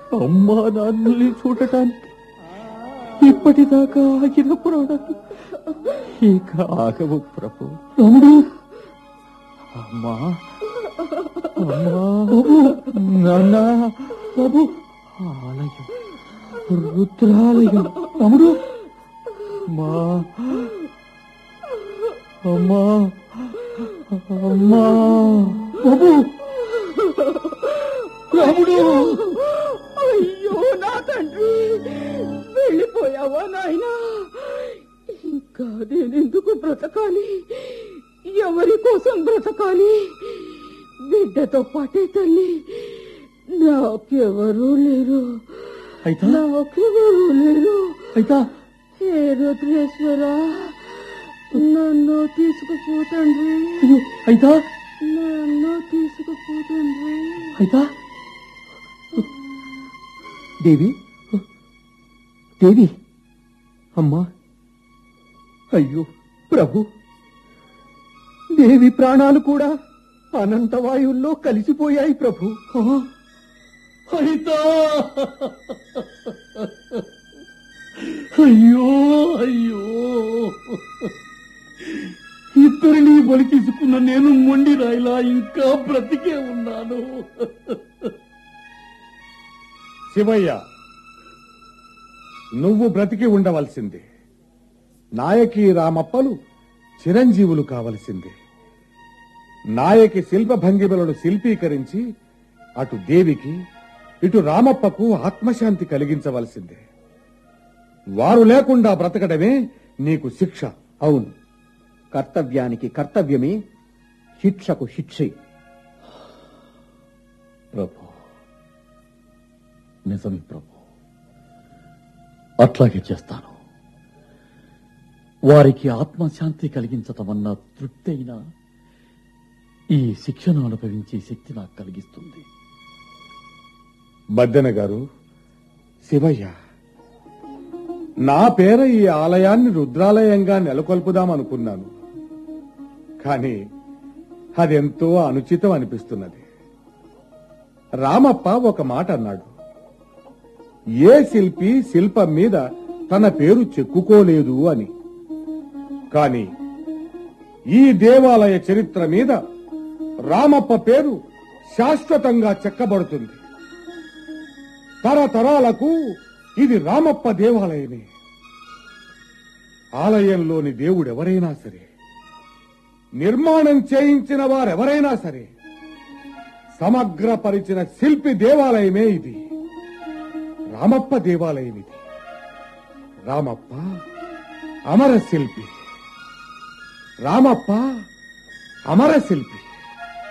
అమ్మా నాన్నల్ని చూడటానికి ఇప్పటిదాకా ఆగిన ప్రాణాలు ఇక ఆగవు ప్రభు తమ్ముడు అమ్మా అమ్మా నాన్న బాబు ఆలయం రుద్రాలయం తమ్ముడు అమ్మా అమ్మా అమ్మా బాబు రాముడు అయ్యో నా తండ్రి వెళ్ళిపోయావా నాయనా ఇంకా నేనెందుకు బ్రతకాలి ఎవరి కోసం బ్రతకాలి బిడ్డతో పాటే తల్లి నాకెవరూ లేరు అయితే నాకెవరూ లేరు అయితే హే రుద్రేశ్వర నన్ను తీసుకుపోతండ్రి అయ్యో అయితే నన్ను తీసుకుపోతండ్రి అయితే దేవి దేవి అమ్మా అయ్యో ప్రభు దేవి ప్రాణాలు కూడా అనంతవాయువుల్లో కలిసిపోయాయి ప్రభు అయితా అయ్యో అయ్యో ఇద్దరిని బలి తీసుకున్న నేను మొండి రాయిలా ఇంకా బ్రతికే ఉన్నాను శివయ్య నువ్వు బ్రతికి ఉండవలసిందే నాయకి రామప్పలు చిరంజీవులు కావలసిందే నాయకి శిల్ప భంగిమలను శిల్పీకరించి అటు దేవికి ఇటు రామప్పకు ఆత్మశాంతి కలిగించవలసిందే వారు లేకుండా బ్రతకడమే నీకు శిక్ష అవును కర్తవ్యానికి కర్తవ్యమే శిక్షకు శిక్షే ప్రభు నిజమే ప్రభు అట్లాగే చేస్తాను వారికి ఆత్మశాంతి కలిగించటం అన్న తృప్తి అయినా ఈ శిక్షను అనుభవించే శక్తి నాకు కలిగిస్తుంది బద్దెన గారు శివయ్య నా పేర ఈ ఆలయాన్ని రుద్రాలయంగా నెలకొల్పుదామనుకున్నాను కానీ అదెంతో అనుచితం అనిపిస్తున్నది రామప్ప ఒక మాట అన్నాడు ఏ శిల్పి శిల్పం మీద తన పేరు చెక్కుకోలేదు అని కాని ఈ దేవాలయ చరిత్ర మీద రామప్ప పేరు శాశ్వతంగా చెక్కబడుతుంది తరతరాలకు ఇది రామప్ప దేవాలయమే ఆలయంలోని దేవుడెవరైనా సరే నిర్మాణం చేయించిన వారెవరైనా సరే సమగ్రపరిచిన శిల్పి దేవాలయమే ఇది రామప్ప దేవాలయం ఇది రామప్ప అమర శిల్పి రామప్ప అమర శిల్పి